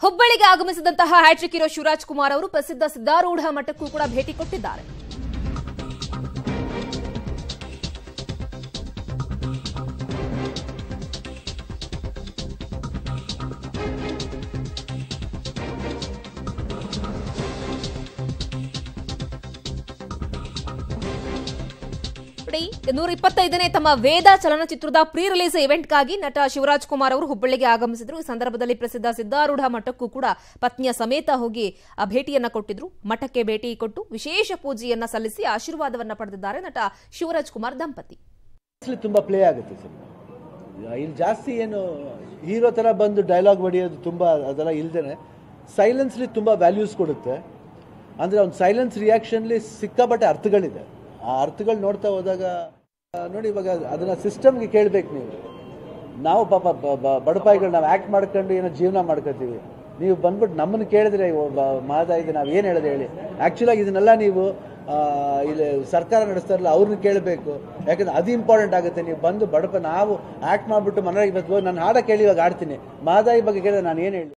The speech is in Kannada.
ಹುಬ್ಬಳ್ಳಿಗೆ ಆಗಮಿಸಿದಂತಹ ಹ್ಯಾಟ್ರಿಕ್ ಹೀರೋ ಶಿವರಾಜ್ ಕುಮಾರ್ ಅವರು ಪ್ರಸಿದ್ಧ ಸಿದ್ದಾರೂಢ ಮಠಕ್ಕೂ ಕೂಡ ಭೇಟಿ ಕೊಟ್ಟಿದ್ದಾರೆ ನೋಡಿ ನೂರ ಇಪ್ಪತ್ತೈದನೇ ತಮ್ಮ ವೇದ ಚಲನಚಿತ್ರದ ಪ್ರೀ ರಿಲೀಸ್ ಇವೆಂಟ್ಗಾಗಿ ನಟ ಶಿವರಾಜ್ ಕುಮಾರ್ ಅವರು ಹುಬ್ಬಳ್ಳಿಗೆ ಆಗಮಿಸಿದ್ರು ಈ ಸಂದರ್ಭದಲ್ಲಿ ಪ್ರಸಿದ್ಧ ಸಿದ್ದಾರೂಢ ಮಠಕ್ಕೂ ಕೂಡ ಪತ್ನಿಯ ಸಮೇತ ಹೋಗಿ ಆ ಭೇಟಿಯನ್ನ ಕೊಟ್ಟಿದ್ರು ಮಠಕ್ಕೆ ಭೇಟಿ ಕೊಟ್ಟು ವಿಶೇಷ ಪೂಜೆಯನ್ನ ಸಲ್ಲಿಸಿ ಆಶೀರ್ವಾದವನ್ನ ಪಡೆದಿದ್ದಾರೆ ನಟ ಶಿವರಾಜ್ ಕುಮಾರ್ ದಂಪತಿ ಅಲ್ಲಿ ತುಂಬ ಪ್ಲೇ ಆಗುತ್ತೆ ಸಿನಿಮಾ ಇಲ್ಲಿ ಜಾಸ್ತಿ ಏನು ಹೀರೋ ಥರ ಬಂದು ಡೈಲಾಗ್ ಹೊಡೆಯೋದು ತುಂಬ ಅದೆಲ್ಲ ಇಲ್ದೇನೆ ಸೈಲೆನ್ಸ್ಲಿ ತುಂಬ ವ್ಯಾಲ್ಯೂಸ್ ಕೊಡುತ್ತೆ ಅಂದರೆ ಅವ್ನ ಸೈಲೆನ್ಸ್ ರಿಯಾಕ್ಷನ್ಲಿ ಸಿಕ್ಕಾಪಟ್ಟೆ ಅರ್ಥಗಳಿದೆ ಆ ಅರ್ಥಗಳು ನೋಡ್ತಾ ಹೋದಾಗ ಆ, ನೋಡಿ ಇವಾಗ ಅದನ್ನು ಸಿಸ್ಟಮ್ಗೆ ಕೇಳಬೇಕು ನೀವು ನಾವು ಪಾಪ ಬ- ಬ- ಬಡಪಾಯಿಗಳು ನಾವು ಆ್ಯಕ್ಟ್ ಮಾಡ್ಕೊಂಡು ಏನೋ ಜೀವನ ಮಾಡ್ಕೊತೀವಿ ನೀವು ಬಂದ್ಬಿಟ್ಟು ನಮ್ಮನ್ನು ಕೇಳಿದ್ರೆ ಒಬ್ಬ ಮಾದ ಇದೆ ನಾವು ಏನು ಹೇಳೋದು ಹೇಳಿ ಆ್ಯಕ್ಚುಲಾಗಿ ಇದನ್ನೆಲ್ಲ ನೀವು ಆ, ಇಲ್ಲಿ ಸರ್ಕಾರ ನಡೆಸ್ತಾರಲ್ಲ ಅವ್ರನ್ನ ಕೇಳಬೇಕು ಯಾಕಂದ್ರೆ ಅದು ಇಂಪಾರ್ಟೆಂಟ್ ಆಗುತ್ತೆ ನೀವು ಬಂದು ಬಡಪ ನಾವು ಆ್ಯಕ್ಟ್ ಮಾಡಿಬಿಟ್ಟು ಮನೆಗೆ ಇವತ್ತು ನಾನು ಹಾಡ ಕೇಳಿ ಇವಾಗ ಆಡ್ತೀನಿ ಮಾದಾಯಿ ಬಗ್ಗೆ ಕೇಳಿದ್ರೆ ನಾನು ಏನು ಹೇಳಿ